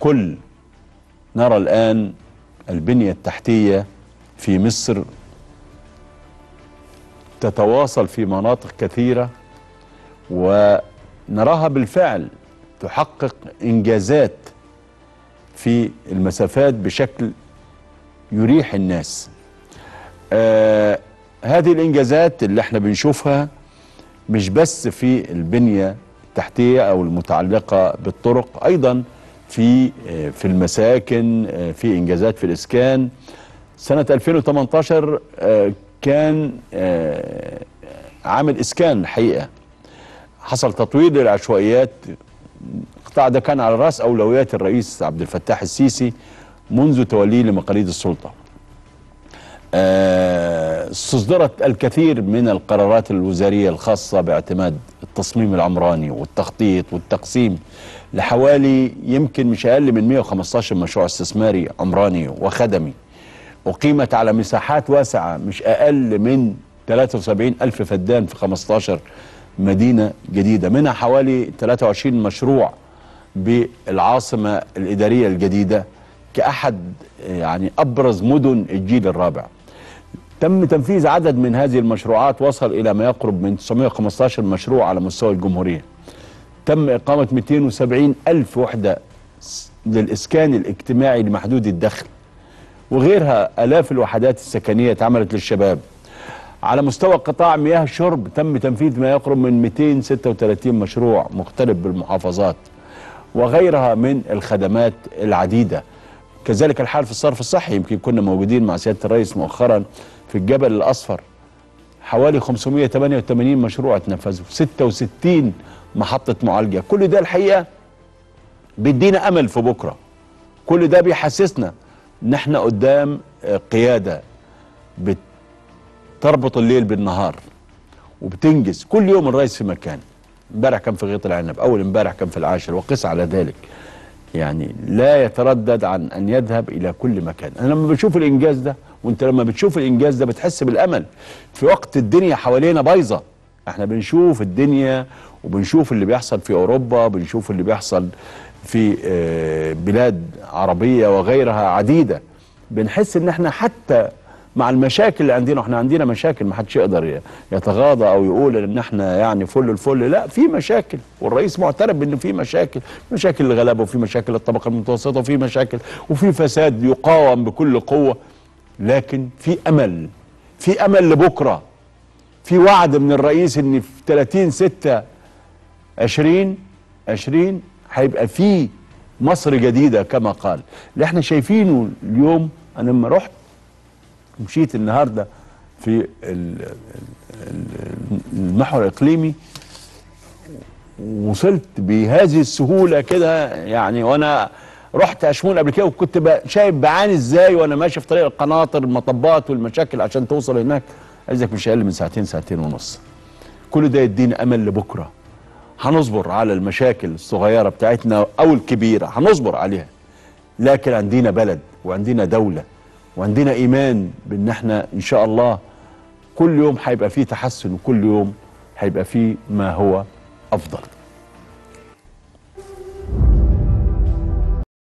كل نرى الآن البنية التحتية في مصر تتواصل في مناطق كثيرة ونراها بالفعل تحقق إنجازات في المسافات بشكل يريح الناس آه هذه الإنجازات اللي احنا بنشوفها مش بس في البنية التحتية أو المتعلقة بالطرق أيضا في آه في المساكن آه في إنجازات في الإسكان سنة 2018 آه كان آه عامل إسكان الحقيقة حصل تطوير للعشوائيات القطاع ده كان على رأس أولويات الرئيس عبد الفتاح السيسي منذ توليه لمقاليد السلطة آه، استصدرت الكثير من القرارات الوزارية الخاصة باعتماد التصميم العمراني والتخطيط والتقسيم لحوالي يمكن مش أقل من 115 مشروع استثماري عمراني وخدمي أقيمت على مساحات واسعة مش أقل من 73 ألف فدان في 15 مدينة جديدة منها حوالي 23 مشروع بالعاصمة الإدارية الجديدة كأحد يعني أبرز مدن الجيل الرابع تم تنفيذ عدد من هذه المشروعات وصل إلى ما يقرب من 915 مشروع على مستوى الجمهورية تم إقامة 270 ألف وحدة للإسكان الاجتماعي لمحدود الدخل وغيرها آلاف الوحدات السكنية اتعملت للشباب على مستوى قطاع مياه الشرب تم تنفيذ ما يقرب من 236 مشروع مختلف بالمحافظات وغيرها من الخدمات العديدة كذلك الحال في الصرف الصحي يمكن كنا موجودين مع سيادة الرئيس مؤخرا في الجبل الأصفر حوالي 588 مشروع اتنفذوا 66 محطة معالجة كل ده الحقيقة بيدينا أمل في بكرة كل ده بيحسسنا ان احنا قدام قيادة بتربط الليل بالنهار وبتنجز كل يوم الرئيس في مكان امبارح كان في غيط العنب اول امبارح كان في العاشر وقس على ذلك يعني لا يتردد عن ان يذهب الى كل مكان انا لما بشوف الانجاز ده وانت لما بتشوف الانجاز ده بتحس بالامل في وقت الدنيا حوالينا بايظه احنا بنشوف الدنيا وبنشوف اللي بيحصل في اوروبا بنشوف اللي بيحصل في بلاد عربيه وغيرها عديده بنحس ان احنا حتى مع المشاكل اللي عندنا احنا عندنا مشاكل ما حدش يقدر يتغاضى او يقول ان احنا يعني فل الفل لا في مشاكل والرئيس معترف بان في مشاكل مشاكل الغلابه وفي مشاكل الطبقه المتوسطه وفي مشاكل وفي فساد يقاوم بكل قوه لكن في امل في امل لبكره في وعد من الرئيس ان في 30 6 20 20 هيبقى في مصر جديده كما قال اللي احنا شايفينه اليوم انا لما رحت مشيت النهارده في المحور الاقليمي وصلت بهذه السهوله كده يعني وانا رحت اشمون قبل كده وكنت شايف بعاني ازاي وانا ماشي في طريق القناطر المطبات والمشاكل عشان توصل هناك عايزك مش اقل من ساعتين ساعتين ونص كل ده يدينا امل لبكره هنصبر على المشاكل الصغيره بتاعتنا او الكبيره هنصبر عليها لكن عندنا بلد وعندنا دوله وعندنا ايمان بان احنا ان شاء الله كل يوم هيبقى فيه تحسن وكل يوم هيبقى فيه ما هو افضل